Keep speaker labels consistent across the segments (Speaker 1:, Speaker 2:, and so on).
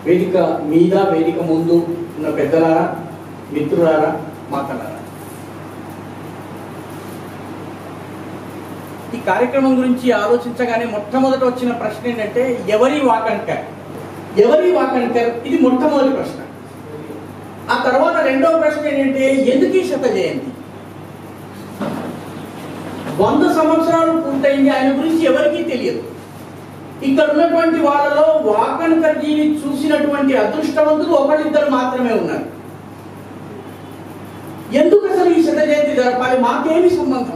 Speaker 1: వేదిక మీద వేదిక ముందు ఉన్న పెద్దలారా మిత్రులారా మాతలారా ఈ కార్యక్రమం గురించి ఆలోచించగానే మొట్టమొదట వచ్చిన ప్రశ్న ఏంటంటే ఎవరి వాకంకర్ ఎవరి వాకంకర్ ఇది మొట్టమొదటి ప్రశ్న ఆ తర్వాత రెండవ ప్రశ్న ఏంటంటే ఎందుకు ఈ శత జయంతి వంద సంవత్సరాలు పూర్తయింది ఆయన గురించి ఎవరికీ తెలియదు ఇక్కడ ఉన్నటువంటి వాళ్ళలో వాకన్కర్జీని చూసినటువంటి అదృష్టవంతులు ఒకళ్ళిద్దరు మాత్రమే ఉన్నారు ఎందుకు అసలు ఈ శత జయంతి జరపాలి మాకేమి సంబంధం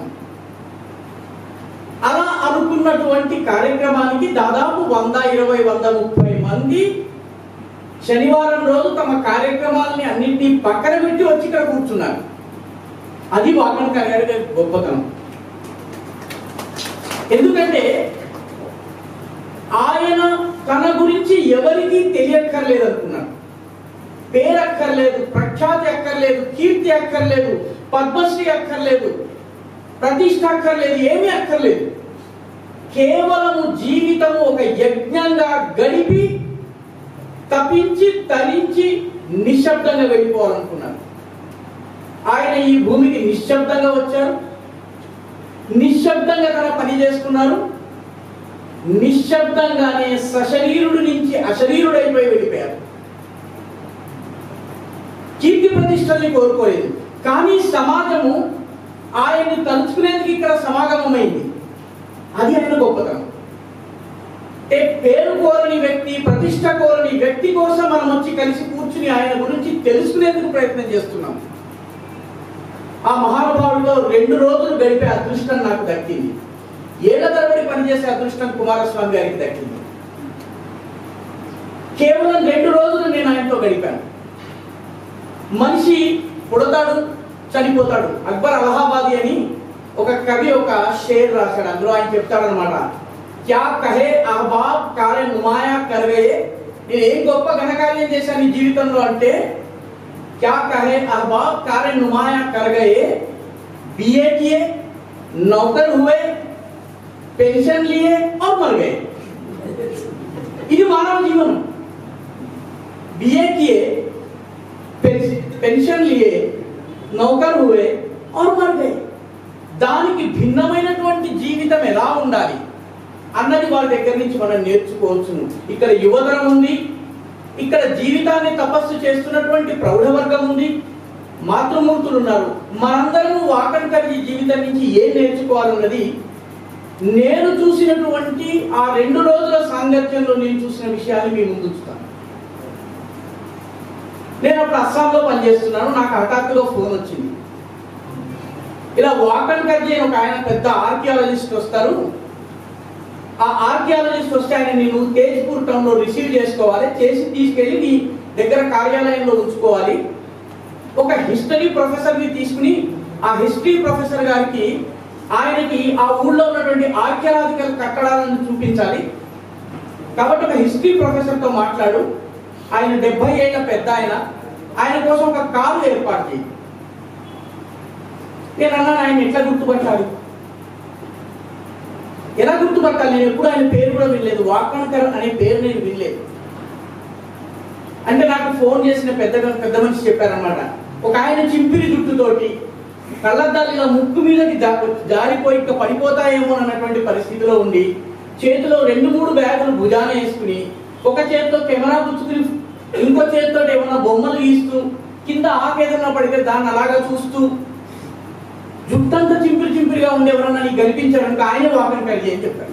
Speaker 1: అలా అనుకున్నటువంటి కార్యక్రమానికి దాదాపు వంద ఇరవై వంద ముప్పై మంది శనివారం రోజు తమ కార్యక్రమాలని అన్నింటినీ పక్కన పెట్టి వచ్చి ఇక్కడ కూర్చున్నారు అది వాకన్కర్ గారి గొప్పతనం ఎందుకంటే ఆయన తన గురించి ఎవరికీ తెలియక్కర్లేదు అనుకున్నాడు పేరు అక్కర్లేదు ప్రఖ్యాతి అక్కర్లేదు కీర్తి అక్కర్లేదు పద్మశ్రీ అక్కర్లేదు ప్రతిష్ట అక్కర్లేదు ఏమీ అక్కర్లేదు కేవలము జీవితము ఒక యజ్ఞంగా గడిపి తపించి తరించి నిశ్శబ్దంగా వెళ్ళిపోవాలనుకున్నారు ఆయన ఈ భూమికి నిశ్శబ్దంగా వచ్చారు నిశ్శబ్దంగా తన పని చేసుకున్నారు నిశ్శబ్దంగానే సశరీరుడి నుంచి అశరీరుడైపోయి వెళ్ళిపోయారు కీర్తి ప్రతిష్టల్ని కోరుకోలేదు కానీ సమాజము ఆయన్ని తలుచుకునేందుకు ఇక్కడ సమాగమమైంది అది ఆయన గొప్పతనం అంటే పేరు కోరని వ్యక్తి ప్రతిష్ట కోరని వ్యక్తి కోసం మనం వచ్చి కలిసి కూర్చుని ఆయన గురించి తెలుసుకునేందుకు ప్రయత్నం చేస్తున్నాం ఆ మహానుభావుడితో రెండు రోజులు గడిపే అదృష్టం నాకు దక్కింది ఏళ్ల తరబడి పనిచేసే అదృష్టం కుమారస్వామి గారికి దక్కింది కేవలం రెండు రోజులు నేను ఆయనతో గడిపాను మనిషి పుడతాడు చనిపోతాడు అక్బర్ అలహాబాదీ అని ఒక కవి ఒక షేర్ రాశాడు అందులో ఆయన చెప్తాడనమాట క్యా కహే అహబాబ్ కారే నుమాయా కరగయే నేను ఏం గొప్ప ఘనకార్యం చేశాను ఈ జీవితంలో అంటే क्या कहे अहबाब कार्य नुमाया कर गए बीए किए नौकर हुए पेंशन लिए और मर गए ఇది మానవ జీవనం बीए किए पेंशन लिए నౌకర్ హువే और मर गए దానికి భిన్నమైనటువంటి జీవితం ఎలా ఉండాలి అన్నది వారి దగ్గర నుంచి మనం నేర్చుకోవచ్చును ఇక్కడ యువతరం ఉంది ఇక్కడ జీవితాన్ని తపస్సు చేస్తున్నటువంటి ప్రౌఢవర్గం ఉంది మాతృమూర్తులు ఉన్నారు మనందరం వాకంకర్ ఈ జీవితం నుంచి ఏం నేర్చుకోవాలన్నది నేను చూసినటువంటి ఆ రెండు రోజుల సాంగత్యంలో నేను చూసిన విషయాలు మీ ముందు ఉంచుతాను నేను అప్పుడు అస్సాంలో పనిచేస్తున్నాను నాకు హఠాత్తుగా ఫోన్ వచ్చింది ఇలా వాకన్ కర్జీ అని ఒక ఆయన పెద్ద ఆర్కియాలజిస్ట్ వస్తారు ఆ ఆర్కియాలజిస్ట్ వస్తే ఆయన నేను తేజ్పూర్ టౌన్ లో రిసీవ్ చేసుకోవాలి చేసి తీసుకెళ్లి నీ దగ్గర కార్యాలయంలో ఉంచుకోవాలి ఒక హిస్టరీ ప్రొఫెసర్ ని తీసుకుని ఆ హిస్టరీ ప్రొఫెసర్ గారికి ఆయనకి ఆ ఊళ్ళో ఉన్నటువంటి ఆర్కియాలజికల్ కట్టడాలను చూపించాలి కాబట్టి ఒక హిస్టరీ ప్రొఫెసర్ తో మాట్లాడు ఆయన డెబ్బై ఏళ్ల పెద్ద ఆయన ఆయన కోసం ఒక కారు ఏర్పాటు చేయి నేను అన్నాను ఆయన ఎట్లా గుర్తుపట్టాలి ఎలా గుర్తుపట్టాలి నేను ఎప్పుడు ఆయన పేరు కూడా వినలేదు వాకణకర్ అనే పేరు నేను వినలేదు అంటే నాకు ఫోన్ చేసిన పెద్ద పెద్ద మనిషి చెప్పారనమాట ఒక ఆయన చింపిరి జుట్టుతోటి కళ్ళద్దాలు ఇలా ముక్కు మీదకి జా- జారిపోయి ఇంకా పడిపోతాయేమో అన్నటువంటి పరిస్థితిలో ఉండి చేతిలో రెండు మూడు బ్యాగులు భుజాన వేసుకుని ఒక చేతితో కెమెరా పుచ్చుకుని ఇంకో చేతితో ఏమన్నా బొమ్మలు గీస్తూ కింద ఆకు ఏదన్నా పడితే దాన్ని అలాగా చూస్తూ జుట్టంతా చింపిరి చింపిరిగా ఉంది ఎవరన్నా నీకు కనిపించారనుకో ఆయన వాకని కలిగి అని చెప్పాడు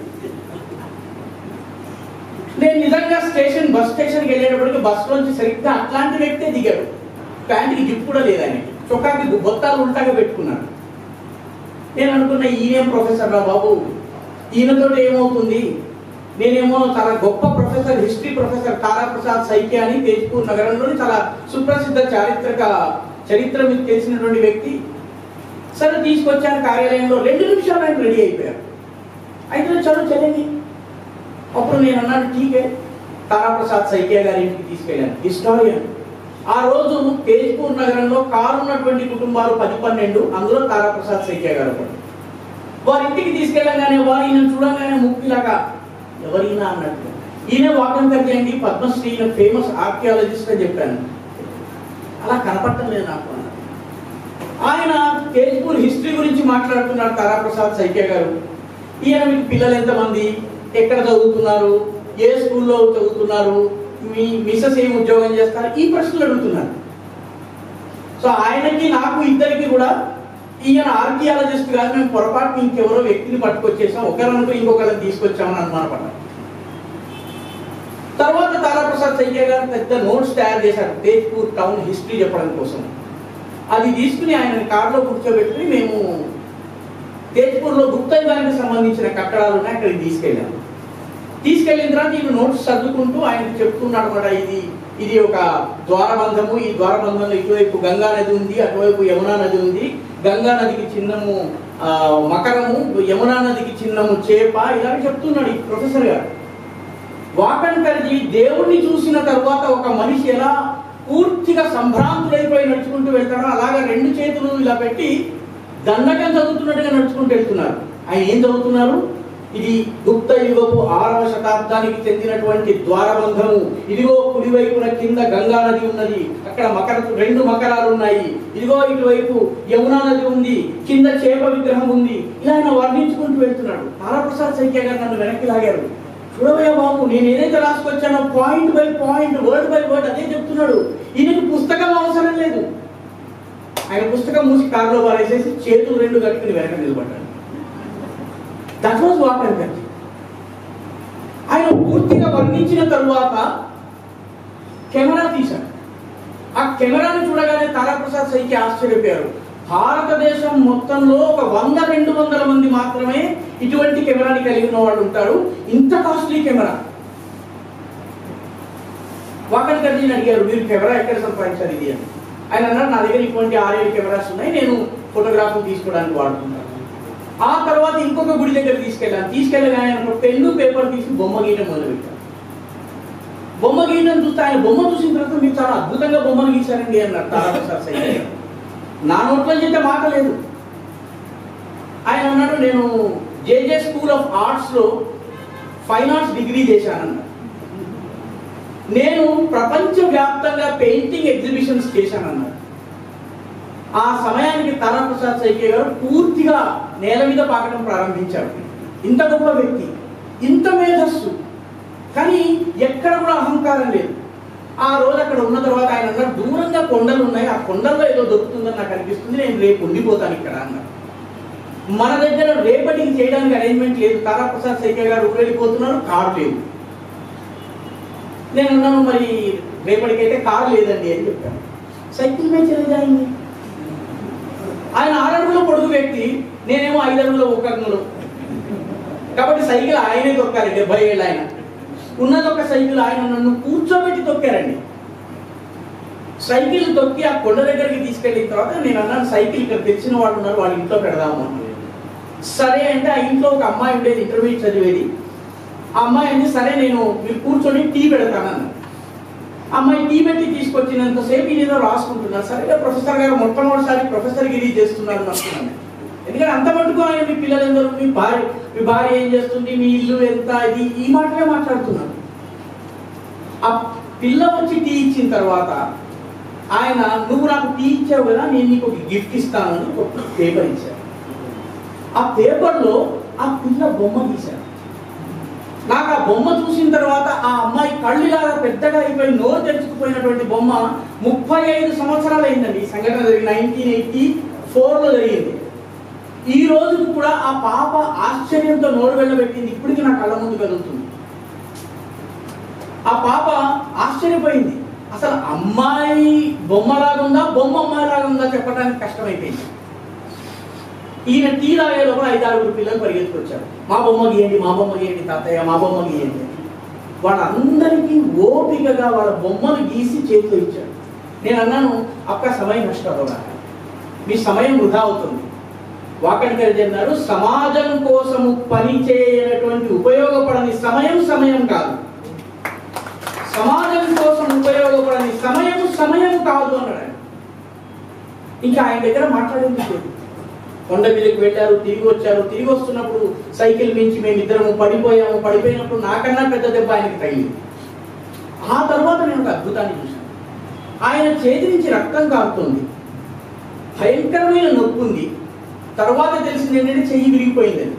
Speaker 1: నేను నిజంగా స్టేషన్ బస్ స్టేషన్కి వెళ్ళేటప్పటికి బస్ లోంచి సరిగ్గా అట్లాంటి వ్యక్తే దిగాడు ప్యాంటుకి జిప్ కూడా లేదు ఆయనకి చొక్కాకి బొత్తాలు ఉల్టాగా పెట్టుకున్నాడు నేను అనుకున్న ఈయనేం ప్రొఫెసర్ రా బాబు ఈయనతో ఏమవుతుంది నేనేమో చాలా గొప్ప professor history professor Taraprasad Saikia అని తేజ్పూర్ నగరంలోని చాలా సుప్రసిద్ధ చారిత్రక చరిత్ర మీకు తెలిసినటువంటి వ్యక్తి సరే తీసుకొచ్చాను కార్యాలయంలో రెండు నిమిషాలు ఆయన రెడీ అయిపోయారు అయితే చదువు చదివి అప్పుడు నేను అన్నాను ఠీకే తారాప్రసాద్ సైకియా గారి ఇంటికి తీసుకెళ్ళాను హిస్టారియన్ ఆ రోజు తేజ్పూర్ నగరంలో కారు ఉన్నటువంటి కుటుంబాలు పది పన్నెండు అందులో తారాప్రసాద్ సైకియా గారు ఒకడు వారి ఇంటికి తీసుకెళ్ళగానే వారు ఈయన చూడగానే ముక్కిలాగా ఎవరైనా అన్నట్టు ఈయన వాకంకర్ చేయండి పద్మశ్రీ ఫేమస్ ఆర్కియాలజిస్ట్ అని చెప్పాను అలా కనపడటం లేదు నాకు అన్నారు. ఆయన తేజ్పూర్ హిస్టరీ గురించి మాట్లాడుతున్నారు తారాప్రసాద్ సైక్య గారు ఈయన మీకు పిల్లలు ఎంతమంది ఎక్కడ చదువుతున్నారు ఏ స్కూల్లో చదువుతున్నారు మీ మిసెస్ ఏం ఉద్యోగం చేస్తారు ఈ ప్రశ్నలు అడుగుతున్నారు సో ఆయనకి నాకు ఇద్దరికి కూడా ఈయన ఆర్కియాలజిస్ట్ కాదు మేము పొరపాటు ఇంకెవరో వ్యక్తిని పట్టుకొచ్చేసాం ఒకరనుకో ఇంకొకరిని తీసుకొచ్చామని అనుమానపడ్డాం తర్వాత తారాప్రసాద్ సయ్య గారు పెద్ద నోట్స్ తయారు చేశారు తేజ్పూర్ టౌన్ హిస్టరీ చెప్పడం కోసం అది తీసుకుని ఆయన కారులో కూర్చోబెట్టుకుని మేము తేజ్పూర్లో గుప్త యుగానికి సంబంధించిన కట్టడాలు ఉన్నాయి అక్కడికి తీసుకెళ్ళాము తీసుకెళ్ళిన తర్వాత ఈయన నోట్స్ చదువుకుంటూ ఆయనకు చెప్తున్నాడు అనమాట ఇది ఇది ఒక ద్వారబంధము ఈ ద్వారబంధంలో ఇటువైపు గంగా నది ఉంది అటువైపు యమునా నది ఉంది గంగా నదికి చిన్నము ఆ, మకరము యమునా నదికి చిన్నము చేప ఇలా చెప్తున్నాడు ఈ ప్రొఫెసర్ గారు వాకంకర్జీ దేవుణ్ణి చూసిన తర్వాత ఒక మనిషి ఎలా పూర్తిగా సంభ్రాంతుడైపోయి నడుచుకుంటూ వెళ్తాడో అలాగా రెండు చేతులు ఇలా పెట్టి దండకం చదువుతున్నట్టుగా నడుచుకుంటూ వెళ్తున్నారు ఆయన ఏం చదువుతున్నారు ఇది గుప్త యుగపు ఆరవ శతాబ్దానికి చెందినటువంటి ద్వారబంధము ఇదిగో కుడివైపున కింద గంగా నది ఉన్నది అక్కడ మకర రెండు మకరాలు ఉన్నాయి ఇదిగో ఇటువైపు యమునా నది ఉంది కింద చేప విగ్రహం ఉంది ఇలా ఆయన వర్ణించుకుంటూ వెళ్తున్నాడు తారాప్రసాద్ సైక్య గారు నన్ను వెనక్కి లాగారు చూడవయ్యా బాబు నేను ఏదైతే రాసుకొచ్చానో point by point word by word అదే చెప్తున్నాడు ఈయనకి పుస్తకం అవసరం లేదు ఆయన పుస్తకం మూసి కారులో పారేసేసి చేతులు రెండు కట్టుకుని వెనక నిలబడ్డాడు దట్ వాజ్ వాట్ అండ్ ఆయన పూర్తిగా వర్ణించిన తరువాత కెమెరా తీశాడు ఆ కెమెరాను చూడగానే తారాప్రసాద్ సైకి ఆశ్చర్యపోయారు భారతదేశం మొత్తంలో ఒక వంద రెండు వందల మంది మాత్రమే ఇటువంటి కెమెరాని కలిగి ఉన్న వాళ్ళు ఉంటారు ఇంత కాస్ట్లీ కెమెరా వాకన్ గర్జీని అడిగారు మీరు కెమెరా ఎక్కడ సంపాదించారు ఇది అని ఆయన అన్నారు నా దగ్గర ఇటువంటి ఆరేడు కెమెరాస్ ఉన్నాయి నేను ఫోటోగ్రాఫ్ తీసుకోవడానికి వాడుతున్నాను ఆ తర్వాత ఇంకొక గుడి దగ్గర తీసుకెళ్ళాను తీసుకెళ్ళగా ఆయన ఒక పెన్ను పేపర్ తీసి బొమ్మ గీయడం మొదలుపెట్టారు బొమ్మ గీయడం చూస్తే ఆయన బొమ్మ చూసిన తర్వాత మీరు చాలా అద్భుతంగా బొమ్మను గీశారండి అన్నారు తారాప్రసాద్ సయ్య గారు. నా నోట్లో చెప్తే మాట లేదు ఆయన అన్నాడు నేను జేజే స్కూల్ ఆఫ్ ఆర్ట్స్ లో ఫైన్ ఆర్ట్స్ డిగ్రీ చేశానన్నాడు నేను ప్రపంచ వ్యాప్తంగా పెయింటింగ్ ఎగ్జిబిషన్స్ చేశానన్నాడు ఆ సమయానికి తారాప్రసాద్ సైకే గారు పూర్తిగా నేల మీద పాకడం ప్రారంభించాడు ఇంత గొప్ప వ్యక్తి ఇంత మేధస్సు కానీ ఎక్కడ కూడా అహంకారం లేదు ఆ రోజు అక్కడ ఉన్న తర్వాత ఆయన అన్నారు దూరంగా కొండలు ఉన్నాయి ఆ కొండల్లో ఏదో దొరుకుతుందని నాకు అనిపిస్తుంది నేను రేపు ఉండిపోతాను ఇక్కడ అన్నారు మన దగ్గర రేపటికి చేయడానికి అరేంజ్మెంట్ లేదు తారాప్రసాద్ సైకే గారు ఊరు వెళ్ళిపోతున్నారు కారు లేదు నేను అన్నాను మరి రేపటికైతే కారు లేదండి అని చెప్పాను సైకిల్ మీద చదివాయింది ఆయన ఆరు అడుగుల పొడుగు వ్యక్తి నేనేమో ఐదు అడుగుల ఒక అడుగులు కాబట్టి సైకిల్ ఆయనే తొక్కారు డెబ్బై ఏళ్ళు ఆయన ఉన్నది ఒక సైకిల్ ఆయన నన్ను కూర్చోబెట్టి తొక్కారండి సైకిల్ తొక్కి ఆ కొండ దగ్గరికి తీసుకెళ్ళిన తర్వాత నేను అన్నాను సైకిల్ ఇక్కడ తెచ్చిన వాళ్ళు ఉన్నారు వాళ్ళ ఇంట్లో పెడదాము అన్నాను. సరే అంటే ఆ ఇంట్లో ఒక అమ్మాయి ఉండేది ఇంటర్మీడియట్ చదివేది ఆ అమ్మాయి అంటే సరే నేను మీరు కూర్చొని టీ పెడతానన్న అమ్మాయి టీ పెట్టి తీసుకొచ్చినంతసేపు ఇది ఏదో రాసుకుంటున్నారు సరే ప్రొఫెసర్ గారు మొట్టమొదటిసారి ప్రొఫెసర్ గిరి చేస్తున్నారు అనుకున్నాను ఎందుకంటే అంత మటుకు ఆయన మీ పిల్లలందరూ మీ భార్య మీ భార్య ఏం చేస్తుంది మీ ఇల్లు ఎంత ఇది ఈ మాటలే మాట్లాడుతున్నారు ఆ పిల్ల వచ్చి టీ ఇచ్చిన తర్వాత ఆయన నువ్వు నాకు టీ ఇచ్చావు కదా నేను నీకు ఒక గిఫ్ట్ ఇస్తానని ఒక పేపర్ ఇచ్చాను ఆ పేపర్లో ఆ పిల్ల బొమ్మ గీశాడు నాకు ఆ బొమ్మ చూసిన తర్వాత ఆ అమ్మాయి కళ్ళు ఇలాగా పెద్దగా అయిపోయి నోరు తెరుచుకుపోయినటువంటి బొమ్మ ముప్పై ఐదు సంవత్సరాలు అయిందండి ఈ సంఘటన జరిగి నైన్టీన్ ఎయిటీ ఫోర్లో జరిగింది ఈ రోజుకు కూడా ఆ పాప ఆశ్చర్యంతో నోరు వెళ్ళబెట్టింది ఇప్పటికీ నా కళ్ళ ముందు కదులుతుంది ఆ పాప ఆశ్చర్యపోయింది అసలు అమ్మాయి బొమ్మలాగా ఉందా బొమ్మ అమ్మాయిలాగా ఉందా చెప్పడానికి కష్టమైపోయింది ఈయన టీ తాగే లోపల ఐదు ఆరుగురు పిల్లలు పరిగెత్తుకొచ్చారు మా బొమ్మ గీయండి మా బొమ్మ గీయండి తాతయ్య మా బొమ్మ గీయండి అని. వాళ్ళందరికీ ఓపికగా వాళ్ళ బొమ్మలు గీసి చేతిలో ఇచ్చారు నేను అన్నాను అక్క సమయం నష్టపోగా మీ సమయం వృధా అవుతుంది వాకడికరి అన్నారు సమాజం కోసము పని చేయనటువంటి ఉపయోగపడని సమయం సమయం కాదు సమాజం కోసం ఉపయోగపడని సమయం సమయం కాదు అన్నాడు ఆయన. ఇంకా ఆయన దగ్గర మాట్లాడేందుకు లేదు. కొండ మీదకి వెళ్ళారు తిరిగి వచ్చారు తిరిగి వస్తున్నప్పుడు సైకిల్ మించి మేమిద్దరము పడిపోయాము పడిపోయినప్పుడు నాకన్నా పెద్ద దెబ్బ ఆయనకి తగిలింది ఆ తర్వాత నేను ఒక అద్భుతాన్ని చూశాను ఆయన చేతి నుంచి రక్తం కారుతుంది భయంకరమైన నొప్పి ఉంది తర్వాత తెలిసింది ఏంటంటే చెయ్యి విరిగిపోయిందని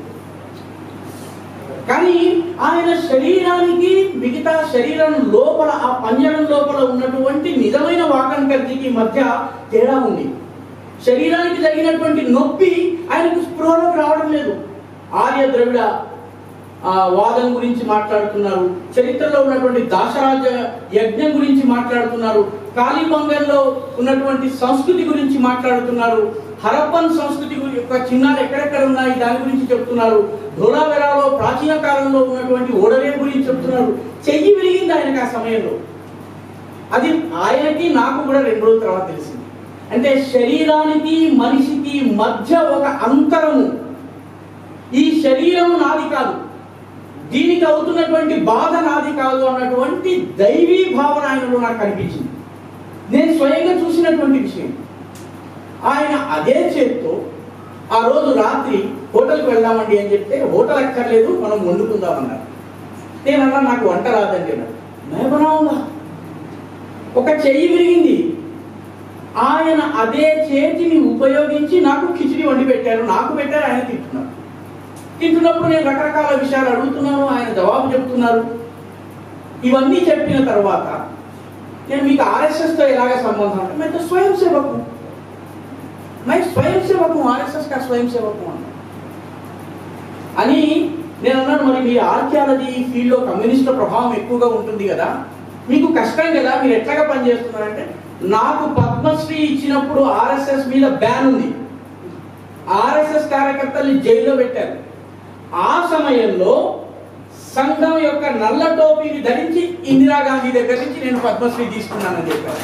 Speaker 1: కానీ ఆయన శరీరానికి మిగతా శరీరం లోపల ఆ పంజరం లోపల ఉన్నటువంటి నిజమైన వాకంకర్జికి మధ్య తేడా ఉంది శరీరానికి జరిగినటువంటి నొప్పి ఆయనకు స్పృహలోకి రావడం లేదు ఆర్య ద్రవిడ ఆ వాదం గురించి మాట్లాడుతున్నారు చరిత్రలో ఉన్నటువంటి దాశరాజ యజ్ఞం గురించి మాట్లాడుతున్నారు కాళీబంగంలో ఉన్నటువంటి సంస్కృతి గురించి మాట్లాడుతున్నారు హరప్పన్ సంస్కృతి గురి- యొక్క చిహ్నాలు ఎక్కడెక్కడ ఉన్నాయి దాని గురించి చెప్తున్నారు ధోలావెరాలో ప్రాచీన కాలంలో ఉన్నటువంటి ఓడరే గురించి చెప్తున్నారు చెయ్యి విరిగింది ఆయనకు ఆ సమయంలో అది ఆయనకి నాకు కూడా రెండు రోజుల తర్వాత తెలిసింది అంటే శరీరానికి మనిషికి మధ్య ఒక అంతరము ఈ శరీరం నాది కాదు దీనికి అవుతున్నటువంటి బాధ నాది కాదు అన్నటువంటి దైవీ భావన ఆయనలో నాకు కనిపించింది నేను స్వయంగా చూసినటువంటి విషయం ఆయన అదే చేత్తో ఆ రోజు రాత్రి హోటల్కి వెళ్దామండి అని చెప్తే హోటల్ అక్కర్లేదు మనం వండుకుందాం అన్నారు నేను అన్నా నాకు వంట రాదండి అన్నాడు "मैं बनाऊंगा." ఒక చెయ్యి విరిగింది ఆయన అదే చేతిని ఉపయోగించి నాకు కిచిడి వండి పెట్టారు నాకు పెట్టారు ఆయన తింటున్నారు తింటున్నప్పుడు నేను రకరకాల విషయాలు అడుగుతున్నాను ఆయన జవాబు చెప్తున్నారు ఇవన్నీ చెప్పిన తర్వాత నేను మీకు ఆర్ఎస్ఎస్ తో ఎలాగ సంబంధం అంటే मैं तो స్వయం సేవకు मैं స్వయం సేవకు ఆర్ఎస్ఎస్ కా స్వయం సేవకు అన్నా అని నేను అన్నాను మరి మీ ఆర్కియాలజీ ఫీల్డ్లో కమ్యూనిస్టుల ప్రభావం ఎక్కువగా ఉంటుంది కదా మీకు కష్టం కదా మీరు ఎట్లాగా పనిచేస్తున్నారంటే నాకు పద్మశ్రీ ఇచ్చినప్పుడు ఆర్ఎస్ఎస్ మీద బ్యాన్ ఉంది ఆర్ఎస్ఎస్ కార్యకర్తల్ని జైల్లో పెట్టారు ఆ సమయంలో సంఘం యొక్క నల్ల టోపీని ధరించి ఇందిరాగాంధీ దగ్గర నుంచి నేను పద్మశ్రీ తీసుకున్నానని చెప్పారు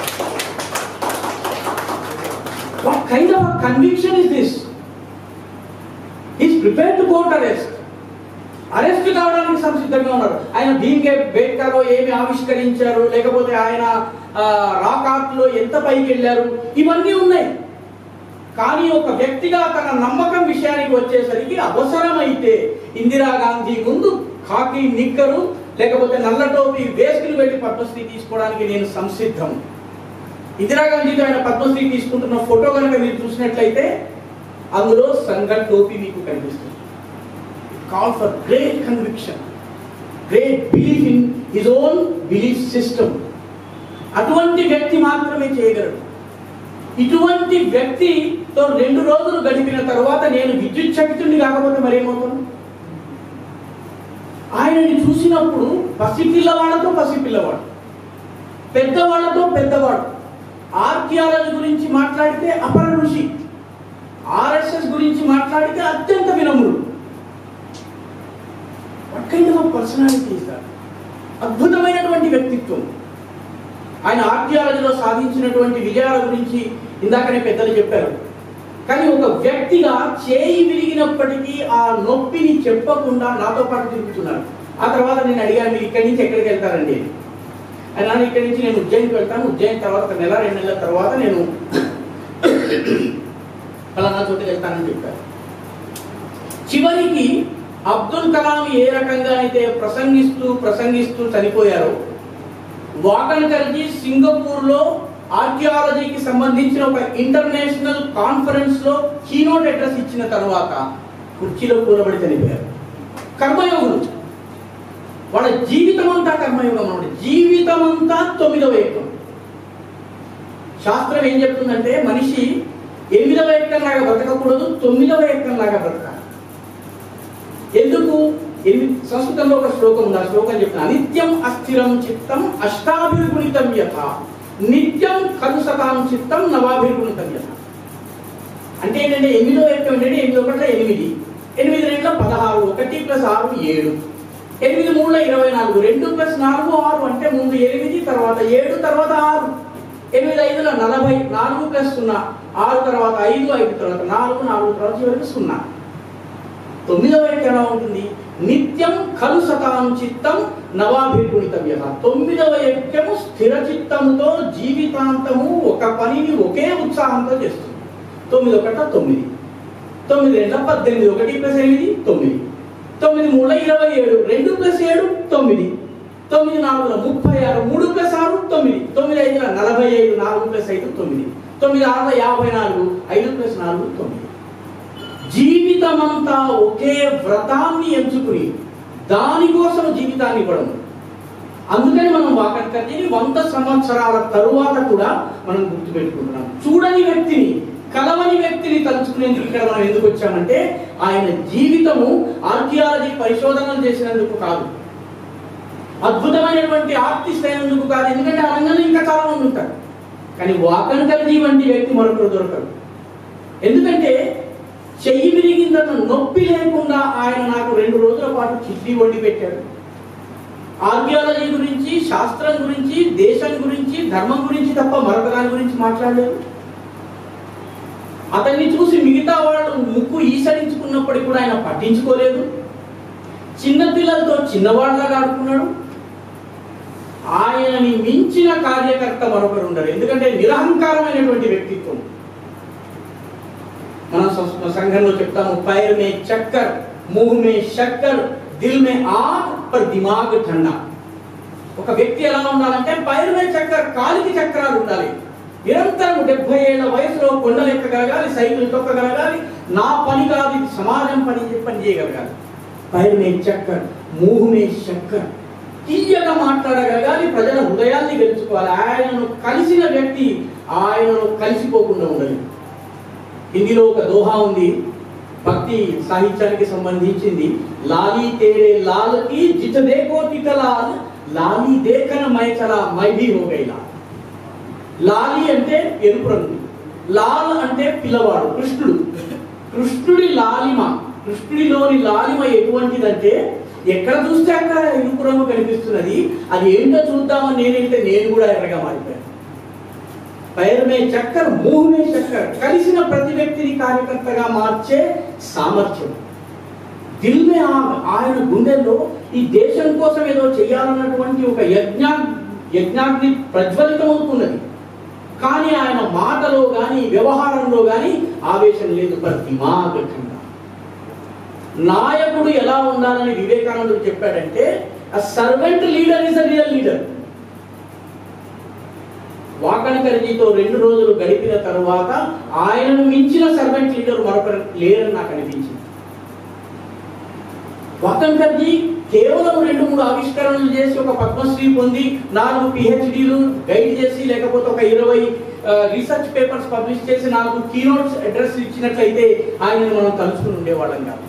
Speaker 1: What kind of a conviction is this? He's prepared to go to arrest. Arrest కావడానికి సంసిద్ధంగా ఉన్నారు ఆయన భీమ్కే బేట్కాలో ఏమి ఆవిష్కరించారు లేకపోతే ఆయన ఆ, రాక్ ఆర్ట్లో ఎంత పైకి వెళ్ళారు ఇవన్నీ ఉన్నాయి కానీ ఒక వ్యక్తిగా తన నమ్మకం విషయానికి వచ్చేసరికి అవసరమైతే ఇందిరాగాంధీ ముందు కాకి నిక్కరు లేకపోతే నల్ల టోపీ వేసుకుని వెళ్ళి పద్మశ్రీ తీసుకోవడానికి నేను సంసిద్ధం ఇందిరాగాంధీతో ఆయన పద్మశ్రీ తీసుకుంటున్న ఫోటో కనుక మీరు చూసినట్లయితే అందులో సంఘ టోపీ మీకు కనిపిస్తుంది call for great conviction great belief in his own belief system అటువంటి వ్యక్తి మాత్రమే చేయగలడు ఇటువంటి వ్యక్తితో రెండు రోజులు గడిపిన తర్వాత నేను విద్యుత్ శక్తుడిని కాకపోతే మరేమవుతాను ఆయనని చూసినప్పుడు పసిపిల్లవాళ్ళతో పసిపిల్లవాడు పెద్దవాళ్ళతో పెద్దవాడు ఆర్కియాలజీ గురించి మాట్లాడితే అపర ఋషి ఆర్ఎస్ఎస్ గురించి మాట్లాడితే అత్యంత వినమ్రుడు వాట్ కైండ్ ఆఫ్ పర్సనాలిటీ అద్భుతమైనటువంటి వ్యక్తిత్వం ఆయన ఆర్కియాలజీలో సాధించినటువంటి విజయాల గురించి ఇందాకనే పెద్దలు చెప్పారు కానీ ఒక వ్యక్తిగా చేయి విరిగినప్పటికీ ఆ నొప్పిని చెప్పకుండా నాతో పాటు తిరుగుతున్నారు ఆ తర్వాత నేను అడిగాను మీరు ఇక్కడి నుంచి ఎక్కడికి వెళ్తారండి అని. ఆయన అన్నారు, ఇక్కడి నుంచి నేను ఉజ్జయిన్కి వెళ్తాను ఉజ్జయిన్ తర్వాత ఒక నెల రెండు నెలల తర్వాత నేను ఫలానా చోటుకి వెళ్తానని చెప్పారు చివరికి అబ్దుల్ కలాం ఏ రకంగా అయితే ప్రసంగిస్తూ ప్రసంగిస్తూ చనిపోయారో వాకన్కర్జీ సింగపూర్ లో ఆర్కియాలజీకి సంబంధించిన ఒక ఇంటర్నేషనల్ కాన్ఫరెన్స్ లో కీనోట్ అడ్రస్ ఇచ్చిన తర్వాత కుర్చీలో కూలబడి చనిపోయారు కర్మయోగులు వాళ్ళ జీవితం అంతా కర్మయోగం అన్నమాట జీవితం అంతా తొమ్మిదవ ఏకం శాస్త్రం ఏం చెప్తుందంటే మనిషి ఎనిమిదవ ఏకం లాగా బ్రతకకూడదు తొమ్మిదవ ఏకం లాగా బ్రతకాలి ఎందుకు ఎనిమిది సంస్కృతంలో ఒక శ్లోకం ఉంది ఆ శ్లోకం చెప్తున్నా నిత్యం అస్థిరం చిత్తం అష్టాభిర్గుణితం యథ నిత్యం ఖలు సతాం చిత్తం నవాభిర్గుణితం యథ అంటే ఏంటంటే ఎనిమిదో ఎక్కం ఏంటంటే ఎనిమిది ఒకట్ల ఎనిమిది ఎనిమిది రెండులో పదహారు ఒకటి ప్లస్ ఆరు ఏడు ఎనిమిది మూడులో ఇరవై నాలుగు రెండు ప్లస్ నాలుగు ఆరు అంటే ముందు ఎనిమిది తర్వాత ఏడు తర్వాత ఆరు ఎనిమిది ఐదులో నలభై నాలుగు ప్లస్ సున్నా ఆరు తర్వాత ఐదు ఐదు తర్వాత నాలుగు నాలుగు తర్వాత చివరికి సున్నా తొమ్మిదవ ఎక్క ఎలా ఉంటుంది నిత్యం ఖలు సతాం చిత్తం నవాభిర్గుణితవ్య తొమ్మిదవ యజ్ఞము స్థిర చిత్తంతో జీవితాంతము ఒక పనిని ఒకే ఉత్సాహంతో చేస్తుంది తొమ్మిది ఒకట తొమ్మిది తొమ్మిది రెండుల పద్దెనిమిది ఒకటి ప్లస్ ఎనిమిది తొమ్మిది తొమ్మిది మూడుల ఇరవై ఏడు రెండు ప్లస్ ఏడు తొమ్మిది తొమ్మిది నాలుగుల ముప్పై ఆరు మూడు ప్లస్ ఆరు తొమ్మిది తొమ్మిది ఐదుల నలభై ఐదు నాలుగు ప్లస్ ఐదు తొమ్మిది తొమ్మిది ఆరుల యాభై నాలుగు ఐదు ప్లస్ నాలుగు తొమ్మిది జీవితమంతా ఒకే వ్రతాన్ని ఎంచుకుని దానికోసం జీవితాన్ని ఇవ్వడం అందుకని మనం వాకర్కర్ని వంద సంవత్సరాల తరువాత కూడా మనం గుర్తుపెట్టుకుంటున్నాం చూడని వ్యక్తిని కలవని వ్యక్తిని తలుచుకునేందుకు ఇక్కడ మనం ఎందుకు వచ్చామంటే ఆయన జీవితము ఆర్కియాలజీ పరిశోధనలు చేసినందుకు కాదు అద్భుతమైనటువంటి ఆర్టిస్ట్ అయినందుకు కాదు ఎందుకంటే ఆ రంగంలో ఇంకా చాలా మంది ఉంటారు కానీ వాకంకర్జీ వంటి వ్యక్తి మరొకరు దొరకరు ఎందుకంటే చెయ్యి విరిగిందన్న నొప్పి లేకుండా ఆయన నాకు రెండు రోజుల పాటు చిట్టి వండి పెట్టాడు ఆర్కియాలజీ గురించి శాస్త్రం గురించి దేశం గురించి ధర్మం గురించి తప్ప మరొక దాని గురించి మాట్లాడలేదు అతన్ని చూసి మిగతా వాళ్ళు ముక్కు ఈసడించుకున్నప్పటికీ కూడా ఆయన పట్టించుకోలేదు చిన్న పిల్లలతో చిన్నవాళ్ళగా ఆడుకున్నాడు ఆయనని మించిన కార్యకర్త మరొకరు ఉండరు ఎందుకంటే నిరహంకారమైనటువంటి వ్యక్తిత్వం మన సం- సంఘంలో చెప్తాము పైర్ మే చక్కర్ ముహ్ మే షక్కర్ దిల్ మే ఆగ్ పర్ దిమాగ్ ఠండా ఒక వ్యక్తి ఎలా ఉండాలంటే పైర్ మే చక్కర్ కాలికి చక్రాలు ఉండాలి నిరంతరం డెబ్బై ఏళ్ల వయసులో కొండలు ఎక్కగలగాలి సైకిల్ తొక్కగలగాలి నా పని కాదు ఇది సమాజం పని పని చేయగలగాలి పైర్ మే చక్కర్ మూహ్ మే షక్కర్ తీయగా మాట్లాడగలగాలి ప్రజల హృదయాన్ని గెలుచుకోవాలి ఆయనను కలిసిన వ్యక్తి ఆయనను కలిసిపోకుండా ఉండాలి హిందీలో ఒక దోహా ఉంది భక్తి సాహిత్యానికి సంబంధించింది లాలి తేరే లాల్ కి జిత దేకో తిత లాల్ లాలి దేకన మైచల మై భీ హో గై లాల్ లాలి అంటే ఎరుపు రంగు లాల్ అంటే పిల్లవాడు కృష్ణుడు కృష్ణుడి లాలిమ కృష్ణుడిలోని లాలిమ ఎటువంటిదంటే ఎక్కడ చూస్తే అక్కడ ఎరుపు రంగు కనిపిస్తున్నది అది ఏంటో చూద్దామని నేనంటే నేను కూడా ఎర్రగా మారిపోయాను పైరు మే చక్కర్ మూహ్ మే చక్కర్ కలిసిన ప్రతి వ్యక్తిని కార్యకర్తగా మార్చే సామర్థ్యం దిల్ మే ఆగ్ ఆయన గుండెల్లో ఈ దేశం కోసం ఏదో చేయాలన్నటువంటి ఒక యజ్ఞా యజ్ఞాగ్ని ప్రజ్వలితమవుతున్నది కానీ ఆయన మాటలో కానీ వ్యవహారంలో కానీ ఆవేశం లేదు ప్రతి మాగంగా నాయకుడు ఎలా ఉండాలని వివేకానందుడు చెప్పాడంటే ఆ servant leader is a real leader వాకణకర్జీతో రెండు రోజులు గడిపిన తరువాత ఆయనను మించిన సర్వెంట్ లీడర్ మరొకరు లేరని నాకు అనిపించింది వాకణకర్జీ కేవలం రెండు మూడు ఆవిష్కరణలు చేసి ఒక పద్మశ్రీ పొంది నాలుగు పిహెచ్డీలు గైడ్ చేసి లేకపోతే ఒక ఇరవై రీసెర్చ్ పేపర్స్ పబ్లిష్ చేసి నాలుగు కీనోట్స్ అడ్రస్ ఇచ్చినట్లయితే ఆయనను మనం తలుచుకుని ఉండేవాళ్ళం కాదు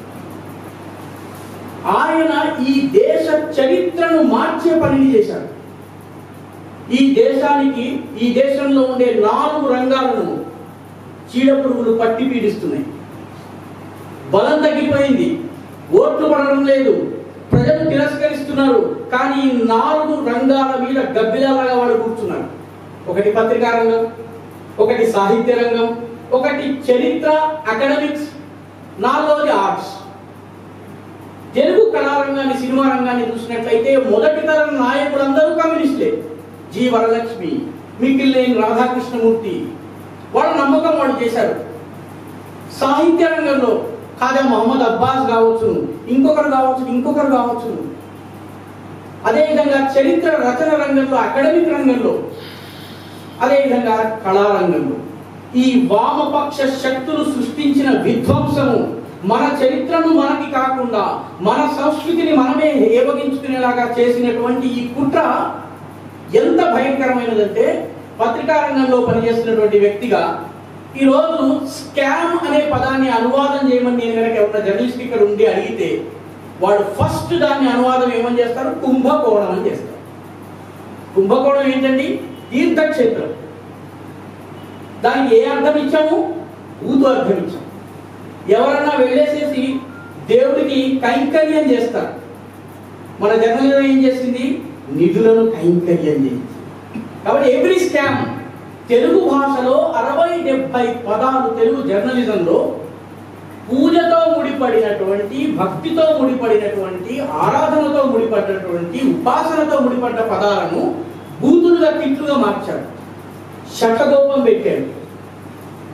Speaker 1: ఆయన ఈ దేశ చరిత్రను మార్చే పనిని చేశారు ఈ దేశానికి ఈ దేశంలో ఉండే నాలుగు రంగాలను చీడపురుగులు పట్టి పీడిస్తున్నాయి బలం తగ్గిపోయింది ఓట్లు పడడం లేదు ప్రజలు తిరస్కరిస్తున్నారు కానీ ఈ నాలుగు రంగాల మీద గబ్బిలాగా వాళ్ళు కూర్చున్నారు ఒకటి పత్రికా రంగం ఒకటి సాహిత్య రంగం ఒకటి చరిత్ర అకాడమిక్స్ నాలుగవది ఆర్ట్స్ తెలుగు కళారంగాన్ని సినిమా రంగాన్ని చూసినట్లయితే మొదటి తరం నాయకులందరూ కమ్యూనిస్టులే జి వరలక్ష్మి మిగిలిన రాధాకృష్ణమూర్తి వాళ్ళ నమ్మకం వాళ్ళు చేశారు సాహిత్య రంగంలో ఖాజా మహమ్మద్ అబ్బాస్ కావచ్చు ఇంకొకరు కావచ్చు ఇంకొకరు కావచ్చు అదేవిధంగా చరిత్ర రచన రంగంలో అకాడమిక్ రంగంలో అదేవిధంగా కళారంగంలో ఈ వామపక్ష శక్తులు సృష్టించిన విధ్వంసము మన చరిత్రను మనకి కాకుండా మన సంస్కృతిని మనమే ఏవగించుకునేలాగా చేసినటువంటి ఈ కుట్ర ఎంత భయంకరమైనదంటే పత్రికా రంగంలో పనిచేస్తున్నటువంటి వ్యక్తిగా ఈ రోజు స్కామ్ అనే పదాన్ని అనువాదం చేయమని నేను కనుక ఎవరైనా జర్నలిస్ట్ ఇక్కడ ఉండి అడిగితే వాడు ఫస్ట్ దాన్ని అనువాదం ఏమని చేస్తారు కుంభకోణం అని చేస్తారు కుంభకోణం ఏంటండి తీర్థక్షేత్రం దానికి ఏ అర్థం ఇచ్చాము ఊదు అర్థం ఇచ్చాము ఎవరన్నా వెళ్ళేసేసి దేవుడికి కైంకర్యం చేస్తారు మన జర్నలిజం ఏం చేసింది నిధులను కైంకర్యం చేసింది కాబట్టి ఎవ్రీ స్కామ్ తెలుగు భాషలో అరవై డెబ్బై పదాలు తెలుగు జర్నలిజంలో పూజతో ముడిపడినటువంటి భక్తితో ముడిపడినటువంటి ఆరాధనతో ముడిపడినటువంటి ఉపాసనతో ముడిపడ్డ పదాలను బూతులుగా తిట్లుగా మార్చాడు శటగోపం పెట్టాడు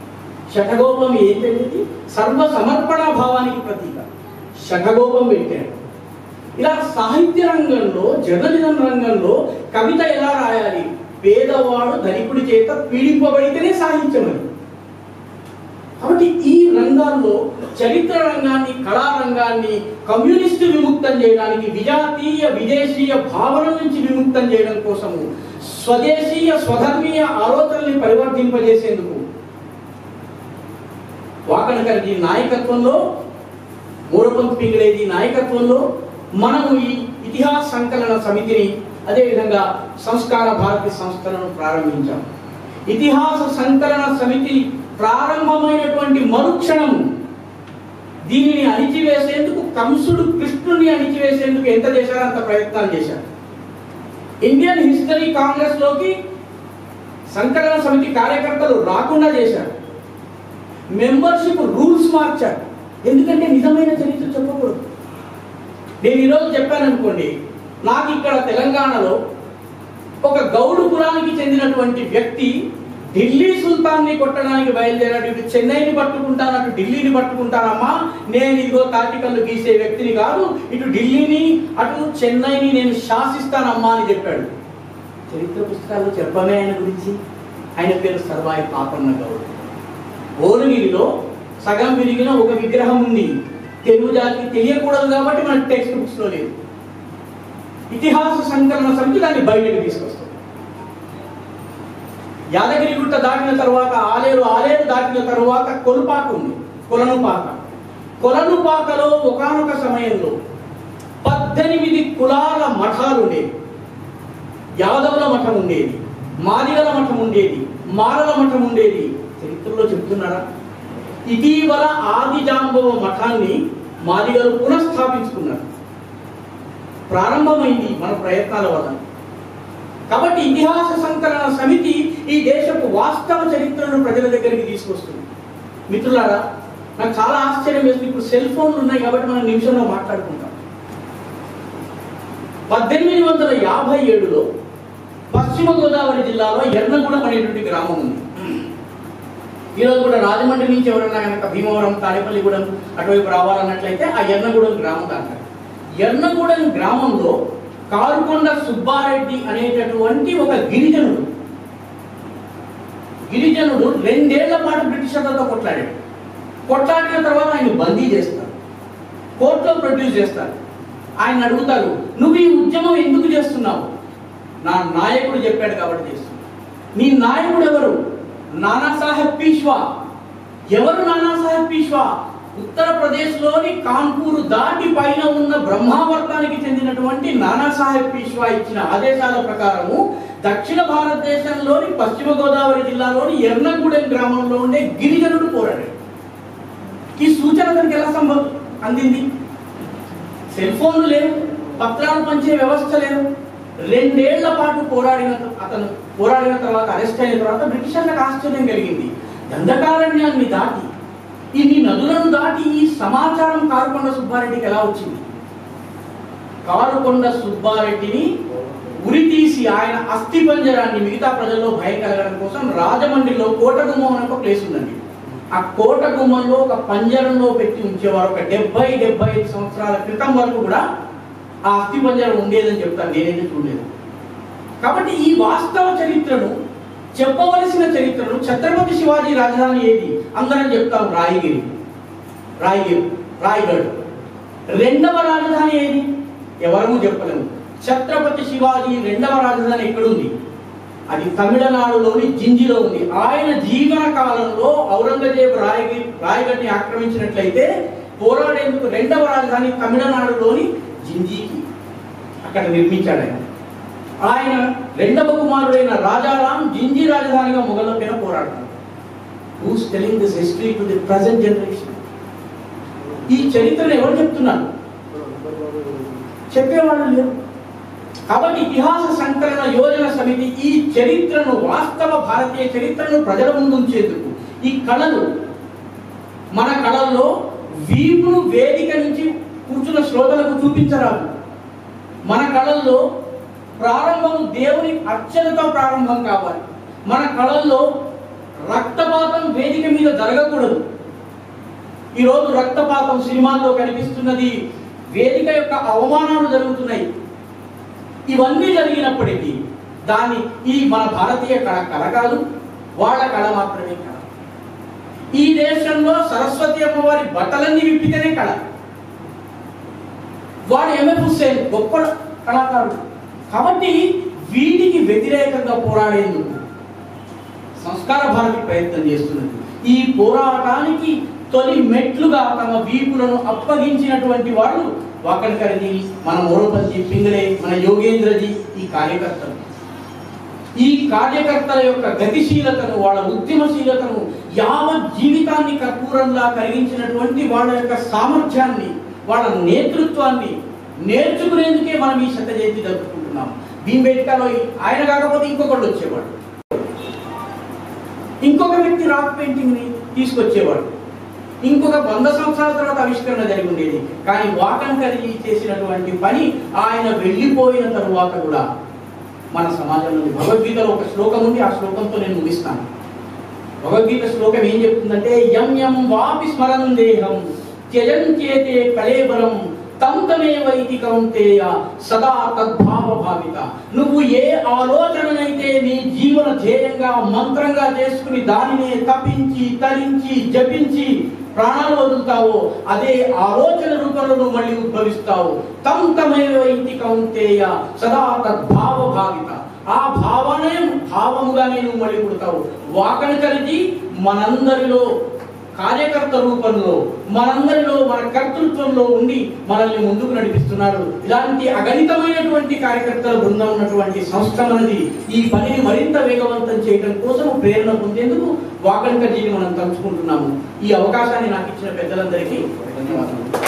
Speaker 1: శఠగోపం ఏంటంటే సర్వ సమర్పణ భావానికి ప్రతీక శఠగోపం పెట్టాడు ఇలా సాహిత్య రంగంలో జర్నలిజం రంగంలో కవిత ఎలా రాయాలి పేదవాడు ధనికుడి చేత పీడింపబడితేనే సాహిత్యం అది కాబట్టి ఈ రంగాల్లో చరిత్ర రంగాన్ని కళా రంగాన్ని కమ్యూనిస్టు విముక్తం చేయడానికి విజాతీయ విదేశీయ భావన నుంచి విముక్తం చేయడం కోసము స్వదేశీయ స్వధర్మీయ ఆలోచనల్ని పరివర్తింపజేసేందుకు వాకనకర్జీ నాయకత్వంలో మూడపంత్ పింగళేజీ నాయకత్వంలో మనము ఈ ఇతిహాస సంకలన సమితిని అదేవిధంగా సంస్కార భారతి సంస్థలను ప్రారంభించాం ఇతిహాస సంకలన సమితి ప్రారంభమైనటువంటి మరుక్షణం దీనిని అణిచివేసేందుకు కంసుడు కృష్ణుని అణిచివేసేందుకు ఎంత చేశారో అంత ప్రయత్నాలు చేశారు ఇండియన్ హిస్టరీ కాంగ్రెస్ లోకి సంకలన సమితి కార్యకర్తలు రాకుండా చేశారు మెంబర్షిప్ రూల్స్ మార్చారు ఎందుకంటే నిజమైన చరిత్ర చెప్పకూడదు నేను ఈరోజు చెప్పాను అనుకోండి నాకు ఇక్కడ తెలంగాణలో ఒక గౌడు కులానికి చెందినటువంటి వ్యక్తి ఢిల్లీ సుల్తాన్ని కొట్టడానికి బయలుదేరాడు ఇటు చెన్నైని పట్టుకుంటాను అటు ఢిల్లీని పట్టుకుంటానమ్మా నేను ఇదిగో తాటికల్లు గీసే వ్యక్తిని కాదు ఇటు ఢిల్లీని అటు చెన్నైని నేను శాసిస్తానమ్మా అని చెప్పాడు చరిత్ర పుస్తకాల్లో చెప్పమే ఆయన గురించి ఆయన పేరు సర్వాయి పాపన్న గౌడ్ ఓరుగిరిలో సగం విరిగిన ఒక విగ్రహం ఉంది తెలుగు జాతికి తెలియకూడదు కాబట్టి మన టెక్స్ట్ బుక్స్ లో లేదు ఇతిహాస సంకలన సమితి దాన్ని బయటకు తీసుకొస్తుంది యాదగిరి గుట్ట దాటిన తర్వాత ఆలేరు ఆలేరు దాటిన తర్వాత కొలుపాక ఉంది కొలనుపాక కొలనుపాకలో ఒకానొక సమయంలో పద్దెనిమిది కులాల మఠాలు ఉండేవి యాదవుల మఠం ఉండేది మాదిగల మఠం ఉండేది మారల మఠం ఉండేది చరిత్రలో చెప్తున్నారా ఇటీవల ఆది జాంబవ మఠాన్ని మాదిగలు పునఃస్థాపించుకున్నారు ప్రారంభమైంది మన ప్రయత్నాల వల్ల కాబట్టి ఇతిహాస సంకలన సమితి ఈ దేశపు వాస్తవ చరిత్రను ప్రజల దగ్గరికి తీసుకొస్తుంది మిత్రులారా నాకు చాలా ఆశ్చర్యం వేస్తుంది ఇప్పుడు సెల్ ఫోన్లు ఉన్నాయి కాబట్టి మనం నిమిషంలో మాట్లాడుకుంటాం పద్దెనిమిది వందల యాభై ఏడులో పశ్చిమ గోదావరి జిల్లాలో ఎర్నగూడెం అనేటువంటి గ్రామం ఉంది ఈరోజు కూడా రాజమండ్రి నుంచి ఎవరైనా కనుక భీమవరం తాడేపల్లిగూడెం అటువైపు రావాలన్నట్లయితే ఆ ఎర్నగూడెం గ్రామం దాకా ఎర్నగూడెం గ్రామంలో కారుకొండ సుబ్బారెడ్డి అనేటటువంటి ఒక గిరిజనుడు గిరిజనుడు రెండేళ్ల పాటు బ్రిటిషర్లతో కొట్లాడాడు కొట్లాడిన తర్వాత ఆయన బందీ చేస్తారు కోర్టులో ప్రొడ్యూస్ చేస్తారు ఆయన అడుగుతారు నువ్వు ఈ ఉద్యమం ఎందుకు చేస్తున్నావు నా నాయకుడు చెప్పాడు కాబట్టి చేస్తున్నా నీ నాయకుడు ఎవరు నానాసాహెబ్ పీష్వా ఎవరు నానాసాహెబ్ పీష్వా ఉత్తరప్రదేశ్లోని కాన్పూర్ దాటి పైన ఉన్న బ్రహ్మావర్తానికి చెందినటువంటి నానాసాహెబ్ పీష్వా ఇచ్చిన ఆదేశాల ప్రకారము దక్షిణ భారతదేశంలోని పశ్చిమ గోదావరి జిల్లాలోని ఎర్నగూడెం గ్రామంలో ఉండే గిరిజనుడు పోరాడాడు ఈ సూచన అతనికి ఎలా సంభవం అందింది సెల్ ఫోన్లు లేవు పత్రాలు పంచే వ్యవస్థ లేదు రెండేళ్ల పాటు పోరాడిన అతను పోరాడిన తర్వాత అరెస్ట్ అయిన తర్వాత బ్రిటిషర్లకు ఆశ్చర్యం కలిగింది దండకారణ్యాన్ని దాటి ఇన్ని నదులను దాటి ఈ సమాచారం కారుకొండ సుబ్బారెడ్డికి ఎలా వచ్చింది కారుకొండ సుబ్బారెడ్డిని ఉరి తీసి ఆయన అస్థి పంజరాన్ని మిగతా ప్రజల్లో భయం కలగడం కోసం రాజమండ్రిలో కోటగుమ్మం అనే ఒక ప్లేస్ ఉందండి ఆ కోట గుమ్మంలో ఒక పంజరంలో పెట్టి ఉంచేవారు ఒక డెబ్బై డెబ్బై ఐదు సంవత్సరాల క్రితం వరకు కూడా ఆ అస్థి పంజరం ఉండేదని చెప్తాను నేనైతే చూడలేదు కాబట్టి ఈ వాస్తవ చరిత్రను చెప్పవలసిన చరిత్రను ఛత్రపతి శివాజీ రాజధాని ఏది అందరం చెప్తాం రాయగిరి రాయగిరి రాయగఢ్ రెండవ రాజధాని ఏది ఎవరము చెప్పలేము ఛత్రపతి శివాజీ రెండవ రాజధాని ఎక్కడుంది అది తమిళనాడులోని జింజిలో ఉంది ఆయన జీవన కాలంలో ఔరంగజేబు రాయగిరి రాయగఢ్ని ఆక్రమించినట్లయితే పోరాడేందుకు రెండవ రాజధాని తమిళనాడులోని జింజీకి అక్కడ నిర్మించాడు ఆయన ఆయన రెండవ కుమారుడైన రాజారాం జింజి రాజధానిగా మొఘల పైన పోరాడతాడు who's telling this history to the present generation ఈ చరిత్రను ఎవరు చెప్తున్నారు చెప్పేవాళ్ళు లేరు కాబట్టి ఇతిహాస సంకలన యోజన సమితి ఈ చరిత్రను వాస్తవ భారతీయ చరిత్రను ప్రజల ముందు ఉంచేందుకు ఈ కళలు మన కళల్లో వీపును వేదిక నుంచి కూర్చున్న శ్రోతలకు చూపించరాదు మన కళల్లో ప్రారంభం దేవుని అర్చనతో ప్రారంభం కావాలి మన కళల్లో రక్తపాతం వేదిక మీద జరగకూడదు ఈరోజు రక్తపాతం సినిమాల్లో కనిపిస్తున్నది వేదిక యొక్క అవమానాలు జరుగుతున్నాయి ఇవన్నీ జరిగినప్పటికీ దాన్ని ఇది మన భారతీయ కళ కళ కాదు వాళ్ళ కళ మాత్రమే కళ ఈ దేశంలో సరస్వతి అమ్మవారి బట్టలన్నీ విప్పితేనే కళ వాడు ఎంఎఫ్ హుస్సేన్ గొప్ప కళాకారుడు కాబట్టి వీటికి వ్యతిరేకంగా పోరాడేందుకు సంస్కార భారతి ప్రయత్నం చేస్తున్నది ఈ పోరాటానికి తొలి మెట్లుగా తమ వీపులను అప్పగించినటువంటి వాళ్ళు వాకడ్కర్జీ మన మోరోపతి పింగళే మన యోగేంద్రజీ ఈ కార్యకర్తలు ఈ కార్యకర్తల యొక్క గతిశీలతను వాళ్ళ ఉద్యమశీలతను యావత్ జీవితాన్ని కర్పూరంలా కలిగించినటువంటి వాళ్ళ యొక్క సామర్థ్యాన్ని వాళ్ళ నేతృత్వాన్ని నేర్చుకునేందుకే మనం ఈ శత జయంతి జరుపుకుంటున్నాం భీంబేట్కాలో ఆయన కాకపోతే ఇంకొకళ్ళు వచ్చేవాడు ఇంకొక వ్యక్తి రాక్ పెయింటింగ్ ని తీసుకొచ్చేవాడు ఇంకొక వంద సంవత్సరాల తర్వాత ఆవిష్కరణ జరిగి ఉండేది కానీ వాకన్ కరిగి చేసినటువంటి పని ఆయన వెళ్ళిపోయిన తరువాత కూడా మన సమాజంలో ఉంది. భగవద్గీతలో ఒక శ్లోకం ఉంది ఆ శ్లోకంతో నేను ముగిస్తాను భగవద్గీత శ్లోకం ఏం చెప్తుందంటే యం యం వాపి స్మరం దేహం త్యజంచేతే కలేబరం తం తమేవైతి కౌంతేయ సదా తద్భావ భావిత నువ్వు ఏ ఆలోచననైతే నీ జీవన ధ్యేయంగా మంత్రంగా చేసుకుని దానినే తపించి తరించి జపించి ప్రాణాలు వదులుతావో అదే ఆలోచన రూపంలో నువ్వు మళ్ళీ ఉద్భవిస్తావు తం తమేవైతి కౌంతేయ సదా తద్భావ భావిత ఆ భావనే భావముగానే నువ్వు మళ్ళీ పుడతావు వాకని కలిగి మనందరిలో కార్యకర్త రూపంలో మనందరిలో మన కర్తృత్వంలో ఉండి మనల్ని ముందుకు నడిపిస్తున్నారు ఇలాంటి అగణితమైనటువంటి కార్యకర్తల బృందం ఉన్నటువంటి సంస్థ మనది ఈ పనిని మరింత వేగవంతం చేయడం కోసం ప్రేరణ పొందేందుకు వాకణికజీని మనం తలుచుకుంటున్నాము ఈ అవకాశాన్ని నాకు ఇచ్చిన పెద్దలందరికీ ధన్యవాదాలు